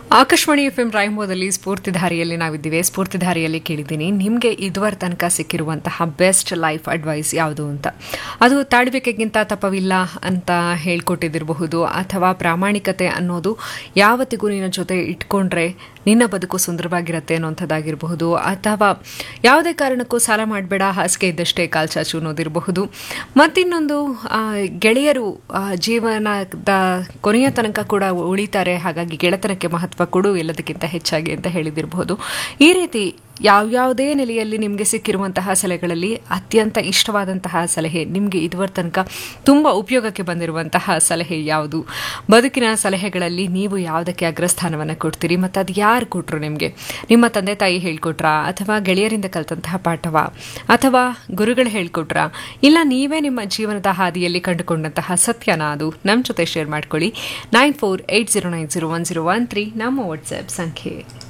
Akashvani F M ರಾಯಂಬೋದಲ್ಲಿ ಸ್ಫೂರ್ತಿಧಾರಿಯಲ್ಲಿ ನಾವಿದ್ದೀವಿ ಸ್ಫೂರ್ತಿಧಾರಿಯಲ್ಲಿ ಕೇಳಿದ್ದೀನಿ ನಿಮಗೆ ಇದುವರ ತನಕ ಸಿಕ್ಕಿರುವಂತಹ ಬೆಸ್ಟ್ ಲೈಫ್ ಅಡ್ವೈಸ್ ಯಾವುದು ಅಂತ ಅದು ತಾಳ್ಬೇಕೆಗಿಂತ ತಪ್ಪವಿಲ್ಲ ಅಂತ ಹೇಳ್ಕೊಟ್ಟಿದ್ದಿರಬಹುದು ಅಥವಾ ಪ್ರಾಮಾಣಿಕತೆ ಅನ್ನೋದು ಯಾವತ್ತಿಗೂ ನಿನ್ನ ಜೊತೆ ಇಟ್ಕೊಂಡ್ರೆ ನಿನ್ನ ಬದುಕು ಸುಂದರವಾಗಿರುತ್ತೆ ಅನ್ನೋಂಥದ್ದಾಗಿರಬಹುದು ಅಥವಾ ಯಾವುದೇ ಕಾರಣಕ್ಕೂ ಸಾಲ ಮಾಡಬೇಡ ಹಾಸಿಗೆ ಇದ್ದಷ್ಟೇ ಕಾಲ್ಚಾಚು ಅನ್ನೋದಿರಬಹುದು ಮತ್ತಿನ್ನೊಂದು ಆ, ಗೆಳೆಯರು ಆ, ಜೀವನದ ಕೊನೆಯ ತನಕ ಕೂಡ ಉಳಿತಾರೆ ಹಾಗಾಗಿ ಗೆಳೆತನಕ್ಕೆ ಮಹತ್ವ ಕೊಡು ಎಲ್ಲದಕ್ಕಿಂತ ಹೆಚ್ಚಾಗಿ ಅಂತ ಹೇಳಿದಿರಬಹುದು ಈ ರೀತಿ ಯಾವ್ಯಾವುದೇ ನೆಲೆಯಲ್ಲಿ ನಿಮಗೆ ಸಿಕ್ಕಿರುವಂತಹ ಸಲಹೆಗಳಲ್ಲಿ ಅತ್ಯಂತ ಇಷ್ಟವಾದಂತಹ ಸಲಹೆ ನಿಮಗೆ ಇದುವರ ತನಕ ತುಂಬ ಉಪಯೋಗಕ್ಕೆ ಬಂದಿರುವಂತಹ ಸಲಹೆ ಯಾವುದು ಬದುಕಿನ ಸಲಹೆಗಳಲ್ಲಿ ನೀವು ಯಾವುದಕ್ಕೆ ಅಗ್ರಸ್ಥಾನವನ್ನು ಕೊಡ್ತೀರಿ ಮತ್ತು ಅದು ಯಾರು ಕೊಟ್ಟರು ನಿಮಗೆ ನಿಮ್ಮ ತಂದೆ ತಾಯಿ ಹೇಳ್ಕೊಟ್ರಾ ಅಥವಾ ಗೆಳೆಯರಿಂದ ಕಲಿತಂತಹ ಪಾಠವ ಅಥವಾ ಗುರುಗಳು ಹೇಳ್ಕೊಟ್ರಾ ಇಲ್ಲ ನೀವೇ ನಿಮ್ಮ ಜೀವನದ ಹಾದಿಯಲ್ಲಿ ಕಂಡುಕೊಂಡಂತಹ ಸತ್ಯನ ಅದು ನಮ್ಮ ಜೊತೆ ಶೇರ್ ಮಾಡ್ಕೊಳ್ಳಿ nine four eight zero nine zero one zero one three ನಮ್ಮ ವಾಟ್ಸ್ಆ್ಯಪ್ ಸಂಖ್ಯೆ